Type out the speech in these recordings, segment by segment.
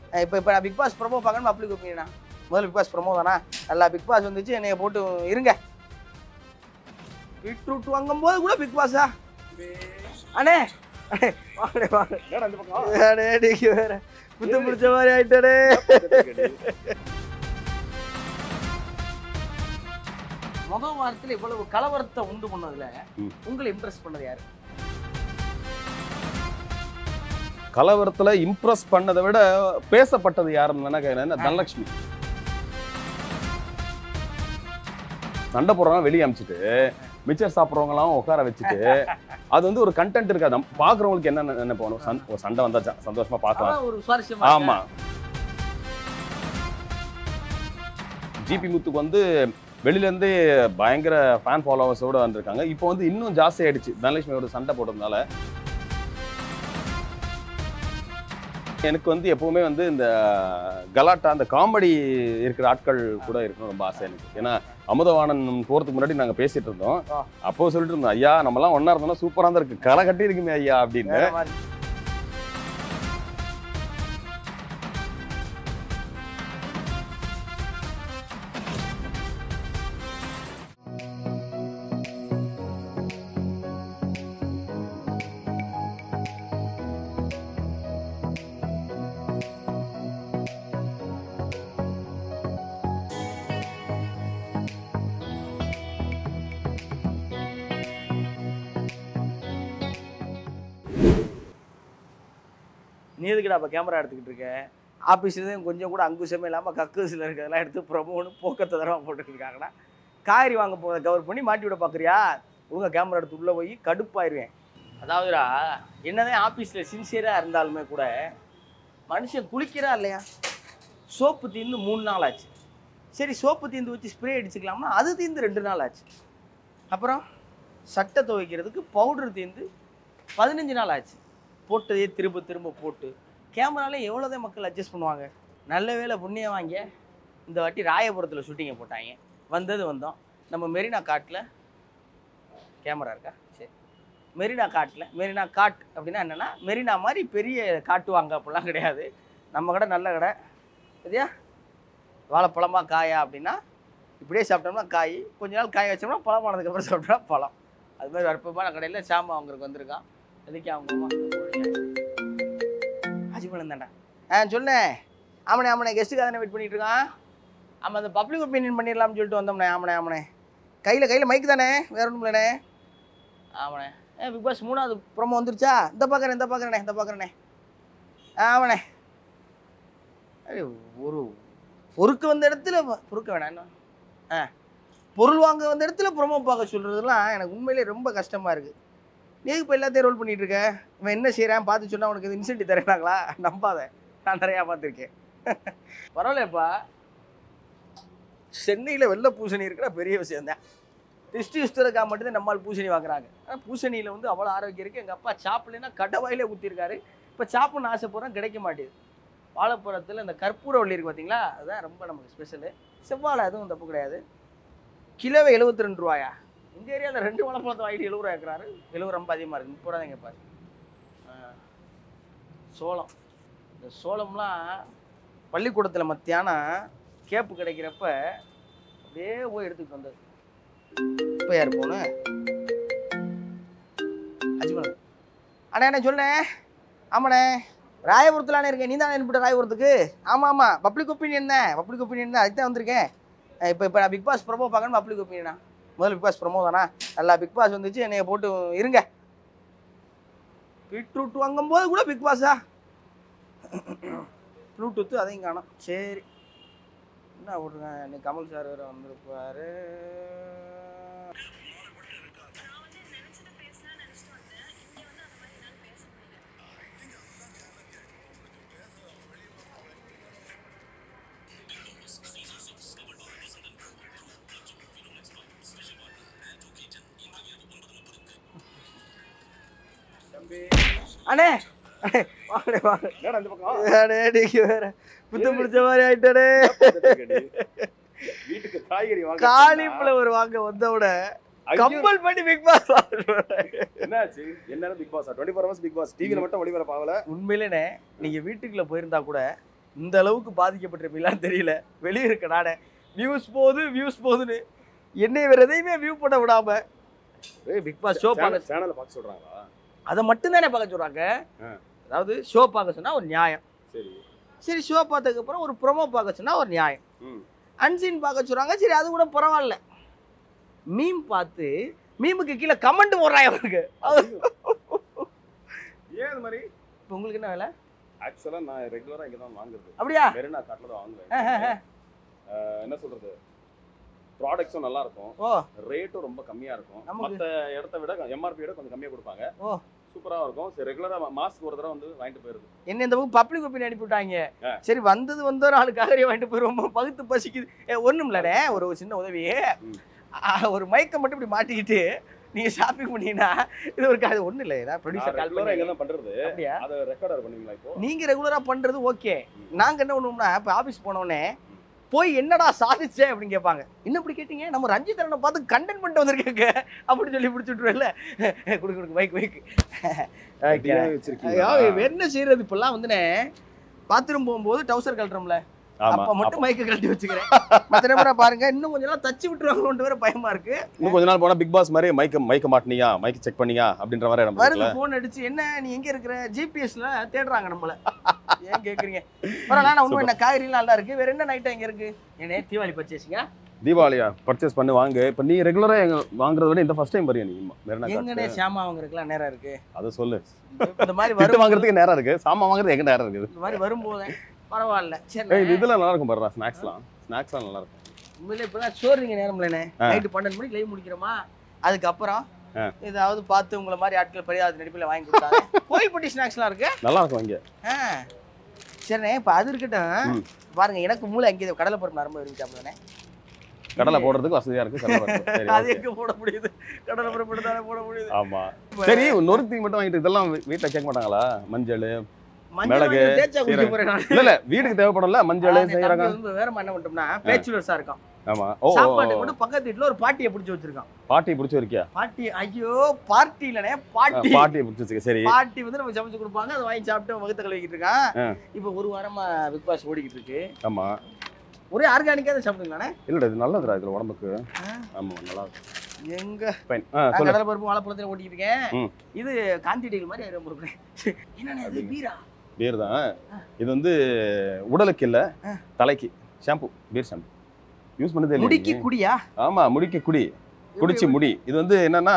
இப்போ இப்போ நான் பிக் பாஸ் ப்ரோமோ பார்க்கணும் பப்ளிக் ஒப்பீனியனா முதல்ல பிக் பாஸ் ப்ரோமோ தானா நல்லா பிக் பாஸ் வந்துச்சு என்னைய போட்டு இருங்க பீட்ரூட் வாங்கும் போது கூட பிக் பாஸா அண்ணே அண்ணே, வாங்கண்ணே வாங்க என்னடா இந்த பக்கம் அடே நீங்க வேற புத்தம் பிடிச்ச மாதிரி ஆயிட்டடே முதல் வாரத்துல இவ்வளவு கலவரத்தை உண்டு பண்ணதுல ம். உங்களை இம்ப்ரெஸ் பண்ணது யாரு கலவரத்துல இம்ப்ரெஸ் பண்ணதை விட பேசப்பட்டது யாருன்னு வேணா கேக்குறேன் தனலட்சுமி சண்டை போடுறவங்க வெளியே அமிச்சிட்டு மிச்சர் சாப்பிட்றவங்களாம் உட்கார வச்சுட்டு அது வந்து ஒரு கண்டென்ட் இருக்காது நம்ம பாக்குறவங்களுக்கு என்ன நினைப்போம் சண்- ஒரு சண்டை வந்தா ஜா- சந்தோஷமா பார்க்கலாம் அதான் ஒரு சுவாரஸ்யமா ஆமா ஜிபி முத்துக்கு வந்து வெளியில இருந்து பயங்கர ஃபேன் ஃபாலோவர்ஸோட வந்திருக்காங்க இப்போ வந்து இன்னும் ஜாஸ்தி ஆயிடுச்சு தனலட்சுமியோட சண்டை போட்டதுனால எனக்கு வந்து எப்பவுமே வந்து இந்த கலாட்டா அந்த காமெடி இருக்கிற ஆட்கள் கூட இருக்கணும் ரொம்ப ஆசை எனக்கு ஏன்னா அமுதவாணன் போறதுக்கு முன்னாடி நாங்க பேசிட்டு இருந்தோம் ஆ. அப்போ சொல்லிட்டு இருந்தோம் ஐயா நம்மலாம் ஒண்ணா இருந்தோம்னா சூப்பரா தான் இருக்கு களை கட்டி இருக்குமே ஐயா அப்படின்னு வேற மாதிரி. நீ எதுக்குடா அப்போ கேமரா எடுத்துக்கிட்டு இருக்க ஆஃபீஸ்லேயும் கொஞ்சம் கூட அங்குசமே இல்லாமல் கக்கூசில் இருக்கிறதெல்லாம் எடுத்து ப்ரொமோன்னு போக்கத்தை தரமாக போட்டுட்டு இருக்காங்கடா காய்கறி வாங்க போகிறத கவர் பண்ணி மாட்டி விட பார்க்குறியா ஒழுங்கா கேமரா எடுத்து உள்ளே போய் கடுப்பாயிருவேன் அதாவதுடா என்னதான் ஆஃபீஸில் சின்சியராக இருந்தாலுமே கூட மனுஷன் குளிக்கிறா இல்லையா சோப்பு தீர்ந்து மூணு நாள் ஆச்சு சரி சோப்பு தீர்ந்து வச்சு ஸ்ப்ரே அடிச்சுக்கலாம்னா அது தீர்ந்து ரெண்டு நாள் ஆச்சு அப்புறம் சட்டை துவைக்கிறதுக்கு பவுடர் தீர்ந்து பதினஞ்சு நாள் ஆச்சு போட்டதே திரும்ப திரும்ப போட்டு கேமரால எவ்வளோதான் மக்கள் அட்ஜஸ்ட் பண்ணுவாங்க நல்ல வேளை புண்ணியம் வாங்க இந்த வாட்டி ராயபுரத்தில் ஷூட்டிங்கை போட்டாங்க வந்தது வந்தோம் நம்ம மெரினா காட்டில் கேமரா இருக்கா சரி மெரினா காட்டில் மெரினா காட் அப்படின்னா என்னென்னா மெரினா மாதிரி பெரிய காட்டுவாங்க அப்படிலாம் கிடையாது நம்ம கடை நல்ல கடை சரியா வாழைப்பழமா காயா அப்படின்னா இப்படியே சாப்பிட்டோம்னா காய் கொஞ்ச நாள் காய வச்சோம்னா பழமானதுக்கப்புறம் சாப்பிட்டோம்னா பழம் அது மாதிரி அற்புதமான கடையில் சாமா அவங்களுக்கு வந்திருக்கான் எதுக்கு அவங்க அம்மா அஜிபலன் தாண்டா ஆ சொன்னேன் ஆமாண்ணே ஆமாண்ணே கெஸ்ட்டுக்கு தானே வெயிட் பண்ணிட்டு இருக்கான் ஆமாம் அந்த பப்ளிக் ஒப்பீனியன் பண்ணிடலாம்னு சொல்லிட்டு வந்தோம்ண்ணே ஆமாண்ணே ஆமாண்ணே கையில் கையில் மைக் தானே வேற ஒன்றும் இல்லைண்ணே ஆமாண்ணே ஏ பிக் பாஸ் மூணாவது ப்ரோமோ வந்துருச்சா இந்த பார்க்குறேன் இந்த பார்க்குறேண்ணே இந்த பார்க்குறேண்ணே ஆமாண்ணே அரே ஒரு பொறுக்க வந்த இடத்துல ப- பொறுக்க வேணாம் இன்னும். ஆ பொருள் வாங்க வந்த இடத்துல ப்ரோமோ பார்க்க சொல்கிறதுலாம் எனக்கு உண்மையிலே ரொம்ப கஷ்டமாக இருக்குது நீ இப்போ எல்லாத்தையும் ரோல் பண்ணிட்டு இருக்க இவன் என்ன செய்கிறான் பார்த்து சொன்னா உனக்கு இன்சென்டிவ் தரேனாங்களா நம்பாத நான் நிறையா பார்த்துருக்கேன் பரவாயில்லப்பா சென்னையில் வெள்ளை பூசணி இருக்கிற பெரிய விஷயம் தான் டிஸ்ட் யூஸ்டருக்காக மட்டும்தான் நம்மால் பூசணி வாங்குறாங்க ஆனால் பூசணியில் வந்து அவ்வளோ ஆரோக்கியம் இருக்குது எங்கள் அப்பா சாப்பிடலைன்னா கடவாயிலே ஊற்றிருக்காரு இப்போ சாப்பிட்ணுன்னு ஆசைப்படுறோம் கிடைக்க மாட்டேது வாழைப்பழத்தில் இந்த கற்பூரவள்ளி இருக்குது பார்த்தீங்களா அதுதான் ரொம்ப நமக்கு ஸ்பெஷலு செவ்வாழை அதுவும் தப்பு கிடையாது கிலோவே எழுபத்தி ரெண்டு ரூபாயா இந்த ஏரியாவில் ரெண்டு வாழைப்பழத்தை வாங்கிட்டு எழுபது ரூபா இருக்கிறாரு எழுபது ரொம்ப அதிகமாக இருக்குது முப்பது ரூபா தான் கேட்பாரு ஆ. சோளம் இந்த சோளம்லாம் பள்ளிக்கூடத்தில் மத்தியானம் கேப்பு கிடைக்கிறப்ப அப்படியே போய் எடுத்துக்கிட்டு வந்தது இப்போ யார் போகணும் அஜிமன் அண்ணா என்ன சொன்னேன் ஆமாண்ணே ராயபுரத்துலானே இருக்கேன் நீ தானே அனுப்பிட்ட ராயபுரத்துக்கு ஆமாம் ஆமாம் பப்ளிக் ஒப்பீனியன் தான் பப்ளிக் ஒப்பீனியன் தான் அதுக்கு தான் வந்திருக்கேன் இப்போ இப்போ நான் பிக் பாஸ் ப்ரோமோ பார்க்கணும் பப்ளிக் ஒப்பீனியனா முதல்ல பிக் பாஸ் ப்ரோமோ தானா நல்லா பிக் பாஸ் வந்துச்சு என்னைய போட்டு இருங்க பீட்ரூட் வாங்கும் போது கூட பிக் பாஸா ப்ளூடூத்து அதையும் காணோம் சரி என்ன விட்ருங்க இன்னைக்கு கமல் சார் வேறு வந்திருப்பாரு அண்ணே அண்ணே, வாங்கண்ணே வாங்க என்னடா இந்த பக்கம் அடே நீங்க வேற புத்தம் பிடிச்ச மாதிரி ஆயிட்டடே வீட்டுக்கு காய்கறி வாங்க காலிஃப்ளவர் வாங்க வந்தவிட ஐயோ, கம்பல் பண்ணி பிக் பாஸ் என்னாச்சு என்ன Bigg Boss twenty four hours Bigg Boss டிவில மட்டும் ஒளிபரப்பு ஆகல உண்மையிலேனே நீங்க வீட்டுக்குள்ள போயிருந்தா கூட இந்த அளவுக்கு பாதிக்கப்பட்டிருப்பீங்களான்னு தெரியல வெளியே இருக்க நானே வியூஸ் போகுது வியூஸ் போகுதுன்னு என்னை வேற எதையுமே வியூ பண்ண விடாம ஏய் பிக் பாஸ் ஷோ பார்க்க சேனலை பார்க்க சொல்றாங்களா அதை மட்டும்தானே பார்க்க சொல்றாங்க ஆ. அதாவது ஷோ பார்க்க சொன்னா ஒரு நியாயம் சரி சரி ஷோ பார்த்ததுக்கு அப்புறம் ஒரு ப்ரோமோ பார்க்க சொன்னா ஒரு நியாயம் ம் அன்சீன் பார்க்க சொல்றாங்க சரி அது கூட பரவாயில்ல மீம் பார்த்து மீமுக்கு கீழே கமெண்ட் போடுறாங்க அவருக்கு அது ஏன் இது மாதிரி இப்போ உங்களுக்கு என்ன வேலை ஆக்சுவலா நான் ரெகுலரா இங்க தான் வாங்குறது அப்படியா மெரினா காட்டில் தான் வாங்குவேன் ஆஹ் ஆஹ் ஆஹ். அஹ் என்ன சொல்றது ப்ராடக்ட்ஸும் நல்லா இருக்கும் ஓ ரேட்டும் ரொம்ப கம்மியா இருக்கும் நமக்கு- மத்த இடத்த விட எம்ஆர்பி விட கொஞ்சம் கம்மியா கொடுப்பாங்க ஓ. சூப்பரா இருக்கும் சரி ரெகுலரா மாஸ்க் ஒரு தடவை வந்து வாங்கிட்டு போயிருது என்ன இந்த பக்கம் பப்ளிக் ஒப்பீனியன் அனுப்பி விட்டாங்க ஆ. சரி வந்தது வந்தோ நாலு காகரி வாங்கிட்டு போயிருவோம் பகுத்து பசிக்குது ஏ ஒன்றும் இல்லைண்ணே ஒரு சின்ன உதவி ம். ஆ, ஒரு மைக்கை மட்டும் இப்படி மாட்டிக்கிட்டு நீங்க ஷாப்பிங் பண்ணீங்கன்னா இது ஒரு அது ஒன்றும் இல்லை ஏதாவது ப்ரொடியூசர் கால் ரெகுலரா இங்க பண்ணி தான் பண்றது அப்படியா அதை ரெக்கார்டர் பண்ணுவீங்களா இப்போ நீங்க ரெகுலரா பண்றது ஓகே ம். நாங்க என்ன பண்ணுவோம்னா இப்போ ஆபீஸ் போனோடனே போய் என்னடா சாதிச்சே அப்படின்னு கேட்பாங்க என்ன இப்படி கேட்டீங்க நம்ம ரஞ்சித் அண்ணனை பார்த்து கண்டென்ட் பண்ணிட்டு வந்திருக்கேங்க அப்படின்னு சொல்லி பிடிச்சி விட்டுருவேல்ல கொடுக்கு கொடுக்கு பைக் பைக் ரெடியா வச்சிருக்கீங்களா? என்ன செய்யறது இப்பெல்லாம் வந்துனே பாத்ரூம் போகும்போது டவுசர் கழட்டுறோம்ல ஆமா அப்ப மட்டும் மைக்க கழட்டி வச்சுக்கிறேன் மத்த நேரம் பாருங்க இன்னும் கொஞ்ச நாள் தச்சு விட்டுருவாங்களோன்ட்டு வேற பயமா இருக்கு இன்னும் கொஞ்ச நாள் போனா பிக் பாஸ் மாதிரி மைக்க மைக்க மாட்டினியா மைக் செக் பண்ணியா அப்படின்ற மாதிரி இடம் வருது இருக்குல்ல போன் அடிச்சு என்ன நீ எங்க இருக்கிற ஜிபிஎஸ்ல தேடுறாங்க நம்மள ஏன் கேக்குறீங்க பரவாயில்ல நான் உண்மை என்ன காய்கறி நல்லா இருக்கு வேற என்ன நைட்டா இங்க இருக்கு என்ன தீபாவளி பர்ச்சேசிங்க தீபாவளியா பர்ச்சேஸ் பண்ணி வாங்கு இப்ப நீ ரெகுலரா எங்க வாங்குறத விட இந்த ஃபர்ஸ்ட் டைம் வரியா நீ மெரினா எங்கனே காட்டு சாமா வாங்குறதுக்குலாம் நேரம் இருக்கு அதை சொல்லு இந்த மாதிரி திட்டு வரும் வாங்குறதுக்கு நேரம் இருக்கு சாமான் வாங்குறது எங்க நேரம் இருக்குது இந்த மாதிரி வரும்போதே பரவாயில்ல ஏய் சரி இது இதெல்லாம் நல்லா இருக்கும் பாருடா ஸ்நாக்ஸ்லாம் ஸ்நாக்ஸ்லாம் நல்லா இருக்கும் உண்மையில இப்பதான் சோறுங்க நேரம் இல்லைண்ணே ஆ. நைட்டு பன்னெண்டு மணிக்கு லைவ் முடிக்கிறோமா அதுக்கப்புறம் ஆ. ஏதாவது பார்த்து உங்களை மாதிரி ஆட்கள் பெரியாத நடிப்பில் வாங்கி கொடுத்தாங்க கோயில்பட்டி ஸ்நாக்ஸ்லாம் இருக்கு நல்லா இருக்கும் இங்க ஆ. சரிண்ணே இப்போ அது இருக்கட்டும் ம். பாருங்க எனக்கு மூளை அங்கே கடலை பருப்பு நரம்பு விரும்பி சாப்பிடுவேனே கடலை போடுறதுக்கு வசதியா இருக்கு கடலை போடுறது. சரி அது okay. எங்க போட முடியுது கடலை பருப்பு தானே போட முடியுது ஆமா சரி நொறுத்தி மட்டும் வாங்கிட்டு இதெல்லாம் வீ- வீட்ல கேட்க மாட்டாங்களா மஞ்சள் மஞ்சள் மிளகு, வாங்கி தேய்ச்சா குடிக்க சீரகம். போறேன் நான். இல்ல இல்ல வீட்டுக்கு தேவைப்படும்ல மஞ்சள் ஆ, இந்த தம்பி சீரகம் வந்து வேறமா என்ன பண்ணிட்டோம்னா பேச்சுலர்ஸா இருக்கான் ஆமா ஓ ஓ, சாப்பாடு ஓ. கூட பக்கத்து வீட்டுல ஒரு பாட்டியை பிடிச்சி வச்சிருக்கான் பாட்டி பிடிச்சி இருக்கியா பாட்டி ஐயோ பார்ட்டி இல்லனே பாட்டி பாட்டியை பிடிச்சி வச்சுக்க சரி பாட்டி வந்து நம்ம சமைச்சு கொடுப்பாங்க அதை வாங்கி சாப்பிட்டு வகுத்த கழுவிக்கிட்டு இருக்கான் ஆ. இப்போ ஒரு வாரமா பிக் பாஸ் ஓடிக்கிட்டு இருக்கு ஆமா ஒரே ஆர்கானிக்கா தான் சாப்பிடுங்களாண்ணே இல்லடா இது நல்லதுடா இதுல உடம்புக்கு ஆமா நல்லா இருக்கும் எங்க ஃபைன் ஆ நான் சொல்லு கடலை பருப்பு வாழைப்பழத்துல ஓட்டிக்கிட்டு இருக்கேன் ம். இது காந்தி டீல் மாதிரி ஆயிரம் பொறுப்பு என்னண்ணே அது பீரா பீர் தான் இது வந்து உடலுக்கு இல்ல ஆ. தலைக்கு ஷாம்பு பீர் ஷாம்பு யூஸ் பண்ணதே இல்லை முடிக்கு நீ? குடியா ஆமா முடிக்கு குடி குடிச்சு முடி இது வந்து என்னன்னா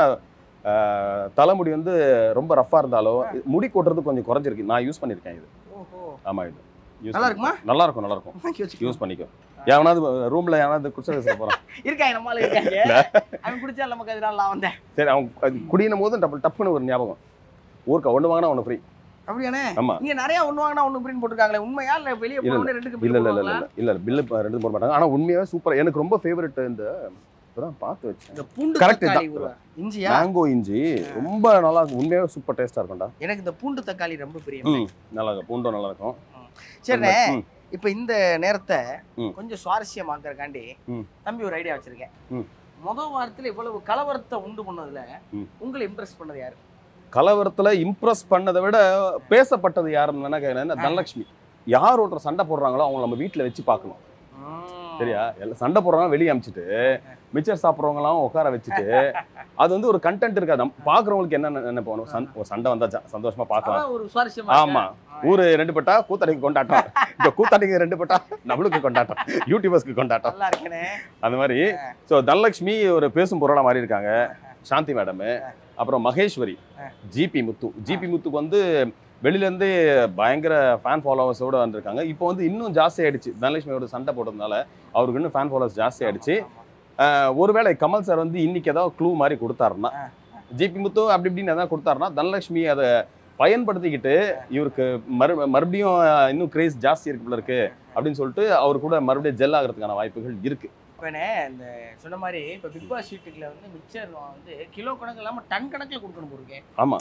ஆஹ், தலைமுடி வந்து ரொம்ப ரஃபா இருந்தாலும் இது முடி கொட்டுறது கொஞ்சம் குறைஞ்சிருக்கு நான் யூஸ் பண்ணிருக்கேன் இது ஓஹோ ஆமா இது யூஸ் நல்லா இருக்குமா? நல்லா இருக்கும் நல்லா இருக்கும் வாங்கி வச்சுக்கோ. யூஸ் பண்ணிக்கோ எவனாவது ரூம்ல எவனாவது குடிச்சு பேச போறான் இருக்காங்க நம்மளால இருக்காங்க அவன் குடிச்சா நமக்கு அதனால நான் வந்தேன் சரி அவன் அது குடியினும் போது டப்பு டப்புன்னு ஒரு ஞாபகம் ஊருக்கா ஒண்ணு வாங்கினா ஒன்று ஃப்ரீ அப்படியானே ஆமா இங்க நிறைய ஒண்ணு வாங்கினா ஒண்ணு பிரிண்ட் போட்டுருக்காங்களே உண்மையா இல்ல வெளிய இல்ல, போனோட ரெண்டுக்கு இல்ல பில் இல்ல இல்ல இல்ல இல்ல இல்ல பில்லு ரெண்டு போட மாட்டாங்க ஆனா உண்மையாவே சூப்பர் எனக்கு ரொம்ப ஃபேவரட் இந்த இப்பதான் பார்த்து வச்சேன் இந்த பூண்டு Correct தக்காளி தான். ஊறுகாய். இஞ்சியா மேங்கோ இஞ்சி ரொம்ப நல்லா இருக்கும் உண்மையாவே சூப்பர் டேஸ்டா இருக்கும்டா எனக்கு இந்த பூண்டு தக்காளி ரொம்ப பிரியம் ம் நல்லா இருக்கும் பூண்டும் நல்லா இருக்கும் சரிண்ணே ம். இப்ப இந்த நேரத்தை ம். கொஞ்சம் சுவாரஸ்யமாக்குறக்காண்டி ம். தம்பி ஒரு ஐடியா வச்சிருக்கேன் ம். முதல் வாரத்துல இவ்வளவு கலவரத்தை உண்டு பண்ணதுல ம். உங்களை இம்ப்ரெஸ் பண்ணது யாரு கலவரத்துல இம்ப்ரெஸ் பண்ணதை விட பேசப்பட்டது யாருன்னு வேணா கேட்கறேன் தனலட்சுமி யார் ஒருத்தர் சண்டை போடுறாங்களோ அவங்க நம்ம வீட்டுல வச்சு பார்க்கணும் சரியா எல்லாம் சண்டை போடுறவங்க வெளியே அமிச்சிட்டு மிச்சர் சாப்பிட்றவங்களாம் உட்கார வச்சுட்டு அது வந்து ஒரு கண்டென்ட் இருக்காது நம்ம பாக்குறவங்களுக்கு என்ன நினைப்போம் சண்- ஒரு சண்டை வந்தா ஜா- சந்தோஷமா பார்க்கலாம் அதான் ஒரு சுவாரஸ்யமா ஆமா ஊரு ரெண்டு பட்டா கூத்தாடிக்கு கொண்டாட்டம் இந்த கூத்தாடிக்கு ரெண்டு பட்டா நம்மளுக்கு கொண்டாட்டம் யூடியூபர்ஸ்க்கு கொண்டாட்டம் நல்லா இருக்கேனே அந்த மாதிரி ஸோ தனலட்சுமி ஒரு பேசும் பொருளா மாறி இருக்காங்க சாந்தி மேடம் அப்புறம் மகேஸ்வரி ஜிபி முத்து ஜிபி முத்துக்கு வந்து வெளியில இருந்து பயங்கர ஃபேன் ஃபாலோவர்ஸோட வந்திருக்காங்க இப்போ வந்து இன்னும் ஜாஸ்தி ஆயிடுச்சு தனலட்சுமியோட சண்டை போட்டதுனால அவருக்கு இன்னும் ஃபேன் ஃபாலோவர்ஸ் ஜாஸ்தி ஆயிடுச்சு ஆஹ் ஒருவேளை கமல் சார் வந்து இன்னைக்கு ஏதாவது க்ளூ மாதிரி கொடுத்தாருன்னா ஜிபி முத்து அப்படி இப்படின்னு எதாவது கொடுத்தாருன்னா தனலட்சுமி அதை பயன்படுத்திக்கிட்டு இவருக்கு மறு மறுபடியும் இன்னும் கிரேஸ் ஜாஸ்தி இருக்கு போல இருக்கு அப்படின்னு சொல்லிட்டு அவர் கூட மறுபடியும் ஜெல் ஆகிறதுக்கான வாய்ப்புகள் இருக்கு இப்பனே இந்த சொன்ன மாதிரி இப்ப பிக் பாஸ் ஷீட்டுக்குள்ள வந்து மிக்சர் வந்து கிலோ கணக்கு இல்லாம டன் கணக்குல கொடுக்கணும் போருக்கேன் ஆமா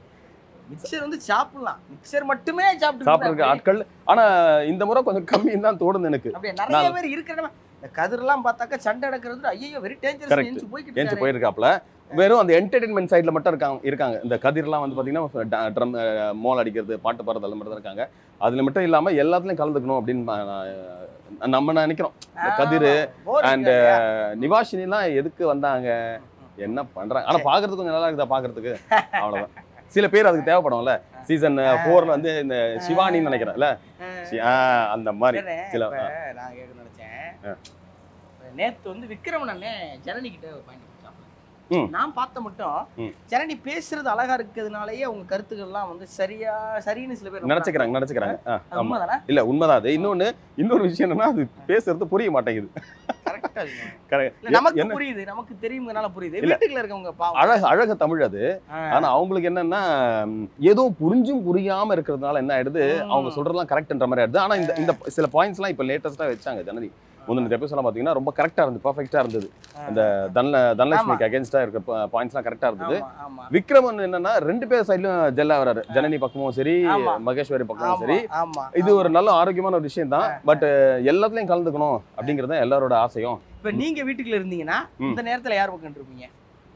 மிக்சர் வந்து சாப்பிடலாம் மிக்சர் மட்டுமே சாப்பிட்டு சாப்பிட்றதுக்கு ஆட்கள் ஆனா இந்த முறை கொஞ்சம் கம்மின்னு தான் தோணுது எனக்கு அப்படியே நிறைய நான்- பேர் இருக்கிற இந்த கதிரெல்லாம் பார்த்தாக்கா சண்டை நடக்கிறது ஐயோ வெரி Correct. டேஞ்சரஸ் போய்கிட்டு ஏஞ்சி இருக்காரு. போயிருக்காப்ல வெறும் அந்த என்டர்டைன்மெண்ட் சைடில் மட்டும் இருக்காங்க இருக்காங்க இந்த கதிர்லாம் வந்து பார்த்தீங்கன்னா ட்ரம் மோல் அடிக்கிறது பாட்டு பாடுறது அதில் மட்டும் தான் இருக்காங்க அதில் மட்டும் இல்லாமல் எல்லாத்துலேயும் கலந்துக்கணும் அப்படின்னு நான் நம்ம நினைக்கிறோம் இந்த கதிரு Bore and இருக்காது. நிவாஷினிலாம் எதுக்கு வந்தாங்க என்ன பண்றாங்க ஆனா பாக்குறதுக்கு கொஞ்சம் நல்லா இருக்குதா பாக்குறதுக்கு அவ்வளவுதான் சில பேர் அதுக்கு தேவைப்படும்ல சீசன் ஃபோர்ல வந்து இந்த சிவானின்னு நினைக்கிறேன் இல்ல சி- ஆ, அந்த மாதிரி இல்லண்ணே, சில- இப்ப நான் கேட்க நினைச்சேன் இப்ப நேத்து வந்து விக்ரமன் அண்ணே ஜனனி கிட்ட ஒரு பாயிண்ட் ம். நான் பார்த்த மட்டும் ம். ஜனனி பேசுறது அழகா இருக்கிறதுனாலயே அவங்க கருத்துக்கள் எல்லாம் வந்து சரியா சரின்னு சில பேர் நினைச்சுக்கிறாங்க நினைச்சுக்கிறாங்க ஆ, அது ஆமா உண்மைதானே இல்ல உண்மைதான் அது இன்னொன்னு இன்னொரு விஷயம் என்னன்னா அது பேசுறது புரிய மாட்டேங்குது கரெக்டா Correct. இல்ல நமக்கு என்ன புரியுது நமக்கு தெரியுங்கனால புரியுது இல்ல. வீட்டுக்குள்ள இருக்கவங்க பாவம் அழகு அழக தமிழ் அது ஆ. ஆனா அவங்களுக்கு என்னன்னா ம், ஏதோ புரிஞ்சும் புரியாம இருக்கிறதுனால என்ன ஆயிடுது ம். அவங்க சொல்றதெல்லாம் கரெக்ட்ன்ற மாதிரி ஆயிடுது ஆனா இந்த இந்த சில பாயிண்ட்ஸ் எல்லாம் இப்ப லேட்டஸ்டா வச்சாங்க ஜனனி முந்தின எபிசோட பாத்தீங்கன்னா ரொம்ப கரெக்டா இருந்து பர்ஃபெக்டா இருந்தது இந்த தன்ல தனலட்சுமிக்கு அகேன்ஸ்டா இருக்க பாயிண்ட்ஸ்லாம் கரெக்டா இருந்தது ஆமா, ஆமா. விக்ரமன் என்னன்னா ரெண்டு பேர் சைட்லயும் ஜெல்லா வராரு ஜனனி பக்கமும் சரி ஆமா. மகேஸ்வரி பக்கமும் ஆமா, சரி ஆமா, இது ஆமா. ஒரு நல்ல ஆரோக்கியமான ஒரு விஷயம் தான் பட் எல்லாத்துலயும் கலந்துக்கணும் அப்படிங்கறது தான் எல்லாரோட ஆசையும் இப்ப நீங்க வீட்டுக்குள்ள இருந்தீங்கன்னா ம். இந்த நேரத்துல யார் பக்கம் இருப்பீங்க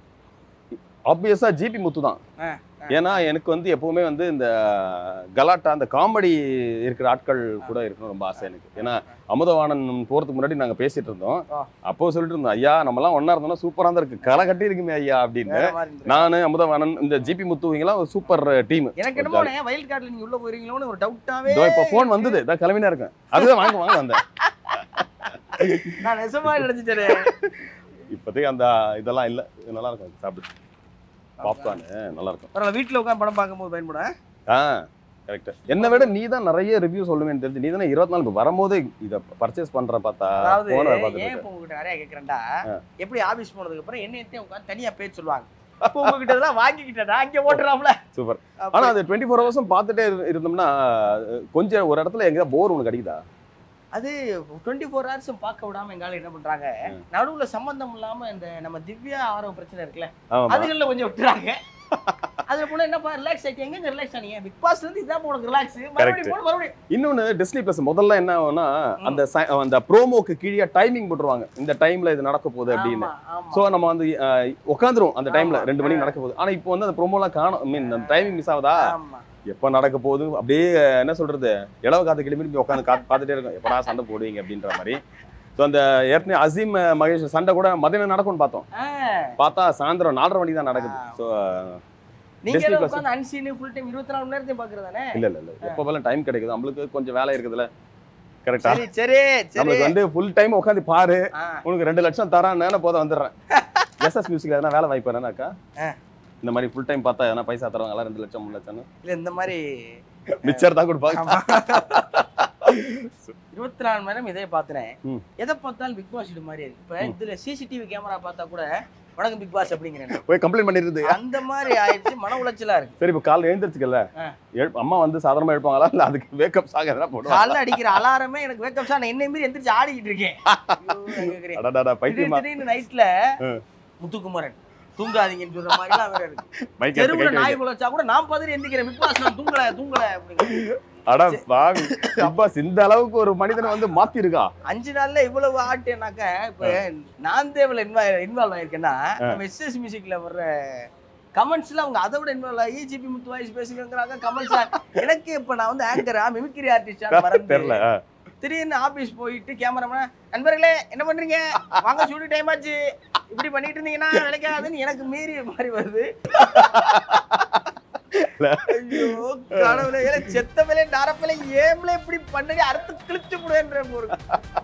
ஆப்வியஸா ஜிபி முத்து தான் ஆ, ஏன்னா எனக்கு வந்து எப்பவுமே வந்து இந்த கலாட்டா அந்த காமெடி இருக்கிற ஆட்கள் கூட இருக்கணும் ரொம்ப ஆசை எனக்கு ஏன்னா அமுதவாணன் போறதுக்கு முன்னாடி நாங்க பேசிட்டு இருந்தோம் ஆ. அப்போ சொல்லிட்டு இருந்தோம் ஐயா நம்மலாம் ஒண்ணா இருந்தோம்னா சூப்பரா தான் இருக்கு களை கட்டி இருக்குமே ஐயா அப்படின்னு வேற மாதிரி இருந்துருக்கு. நானு அமுதவாணன் இந்த ஜிபி முத்துவங்கலாம் ஒரு சூப்பர் டீம் எனக்கு என்னமோ வயல் கார்டுல நீங்க உள்ள போறீங்களோன்னு ஒரு டவுட்டாவே இதோ இப்போ ஃபோன் வந்தது இதான் கிளம்பினா இருக்கேன் அதுதான் வாங்க வாங்க வந்தேன் நான் நெசமா நினைச்சிட்டேன் இப்போதைக்கு அந்த இதெல்லாம் இல்ல இது நல்லா இருக்கும் சாப்பிடு பாப்கார்ன் நல்லா இருக்கும் பரவாயில்ல வீட்டுல உட்காந்து படம் பார்க்கும்போது பயன்பட ஆ கரெக்ட் என்னை விட நீ தான் நிறைய ரிவ்யூ சொல்லுவேன்னு தெரிஞ்சு நீ தானே இருபத்தி நாலு இப்போ வரும்போது இதை பர்ச்சேஸ் பண்ற பார்த்தா அதாவது போன ஏன் பார்த்துட்டு இப்போ உங்ககிட்ட நிறைய கேட்கறேன்டா எப்படி ஆபீஸ் போனதுக்கு அப்புறம் என்ன எத்தையும் உட்காந்து தனியா பேச சொல்லுவாங்க அப்போ உங்ககிட்ட இதெல்லாம் வாங்கிக்கிட்டேன் அங்கே ஓட்டுறாப்ல சூப்பர் ஆனா அது டுவெண்ட்டி ஃபோர் ஹவர்ஸும் பார்த்துட்டே இரு- இருந்தோம்னா அஹ், கொஞ்சம் ஒரு இடத்துல எங்க போர் உனக்கு அடிக்குதா அது டுவெண்ட்டி ஃபோர் ஹவர்ஸும் பார்க்க விடாம எங்கால என்ன பண்றாங்க நடுவுல சம்பந்தம் இல்லாம இந்த நம்ம திவ்யா ஆரவ பிரச்சனை இருக்குல்ல ஆமா அதுகள்ல கொஞ்சம் விட்டுறாங்க அதுல போனா என்னப்பா ரிலாக்ஸ் ஆயிட்டு எங்க ரிலாக்ஸ் ஆனீங்க பிக் பாஸ்ல இருந்து இதான் உனக்கு ரிலாக்ஸ் மறுபடியும் போன மறுபடியும் இன்னொன்னு டிஸ்னி பிளஸ் முதல்ல என்ன ஆகும்னா அந்த ச- அந்த ப்ரோமோக்கு கீழே டைமிங் போட்டுருவாங்க இந்த டைம்ல இது நடக்க போகுது அப்படின்னு ஆமா, ஆமா. சோ நம்ம வந்து உட்காந்துரும் அந்த டைம்ல ஆமா. ரெண்டு மணிக்கு நடக்க போகுது ஆனா இப்போ வந்து அந்த ப்ரோமோலாம் காணும் ஐ மீன் அந்த டைமிங் மிஸ் ஆகுதா ஆமா எப்ப நடக்க போகுது அப்படியே என்ன சொல்றது இளவ காத்து கிளம்பி உட்காந்து பார்த்துட்டே இருக்கும் எப்படா சண்டை போடுவீங்க அப்படின்ற மாதிரி ஸோ அந்த ஏற்கனவே அசீம் மகேஷ் சண்டை கூட மதியம் நடக்கும்னு பார்த்தோம் ஆ. பார்த்தா சாயந்தரம் நாலரை மணிக்கு தான் நடக்குது ஸோ நீங்க Disney எல்லாம் Plus. உட்காந்து அன்சீன் ஃபுல் டைம் இருபத்தி நாலு மணி நேரத்தையும் பாக்குறதானே இல்ல இல்ல இல்ல எப்போ போல டைம் கிடைக்குது நம்மளுக்கு கொஞ்சம் வேலை இருக்குதுல்ல கரெக்டா சரி சரி சரி நம்மளுக்கு வந்து ஃபுல் டைம் உட்காந்து பாரு ஆ, உனக்கு ரெண்டு லட்சம் தரான்னு போத வந்துடுறேன் எஸ்எஸ் மியூசிக்ல எதனா வேலை வாய்ப்பு என்னக்கா ஆ. இந்த மாதிரி ஃபுல் டைம் பார்த்தா எதனா பைசா தருவாங்களா ரெண்டு லட்சம் மூணு லட்சம்னு இல்ல இந்த மாதிரி மிச்சர் தான் கொடுப்பாங்க ஆமா. இருபத்தி நாலு மணி நேரம் இதே பாத்துறேன் ம். எதை பார்த்தாலும் பிக் பாஸ் இது மாதிரி இருக்கு இப்ப ம். இதுல சிசிடிவி கேமரா பார்த்தா கூட வணக்கம் பிக் பாஸ் அப்படிங்கிறேன் போய் கம்ப்ளைண்ட் பண்ணிருது அந்த மாதிரி ஆயிடுச்சு மன உளைச்சலா இருக்கு சரி இப்போ காலைல எழுந்திரிச்சுக்கல ஆ. எழு- அம்மா வந்து சாதாரணமா எழுப்பாங்களா இல்ல அதுக்கு வேக்கப் சாக எதனா போடுவாங்க காலைல அடிக்கிற அலாரமே எனக்கு வேக்கப் சார் நான் என்ன மீறி எந்திரிச்சு ஆடிக்கிட்டு இருக்கேன் ஐயோ, நான் கேக்குறேன். அடடா திடீர் பைத்தியமா திடீர்னு நைட்ல ஆ. முத்துக்குமரன் தூங்காதீங்கன்னு சொல்ற மாதிரி எல்லாம் வேற இருக்கு மைக் தெருவுல எடுத்து நாய் குலைச்சா கூட நான் பதறி எந்திக்கிறேன் பிக் பாஸ் நான் தூங்கல தூங்கல அப்படிங்கிற அட பாவி அப்பாஸ் இந்த அளவுக்கு ஒரு மனிதனை வந்து மாத்தி இருக்கா அஞ்சு நாள்ல இவ்வளவு ஆட்டேனாக்க இப்ப நான் தேவல இன்வால்வ் ஆயிருக்கேன்னா நம்ம எஸ்எஸ் மியூசிக்ல வர்ற கமெண்ட்ஸ்ல அவங்க அதை விட இன்வால்வ் ஆகி ஜிபி முத்து வாய்ஸ் பேசுங்கிறாங்க கமெண்ட்ஸ் எனக்கு இப்ப நான் வந்து ஆங்கரா மிமிக்ரி ஆர்டிஸ்டா மறந்து தெரியல ஆ. திடீர்னு ஆபீஸ் போயிட்டு கேமராமேன் நண்பர்களே என்ன பண்றீங்க வாங்க ஷூட்டிங் டைம் ஆச்சு இப்படி பண்ணிட்டு இருந்தீங்கன்னா நினைக்காதுன்னு எனக்கு மீறி மாதிரி வருது ஐயோ கடவுளே ஏலே, செத்த மேலே நாரப்பிலே ஏம்ல இப்படி பண்ணி அறுத்து கிழிச்சு போடுவேன்ற ஒரு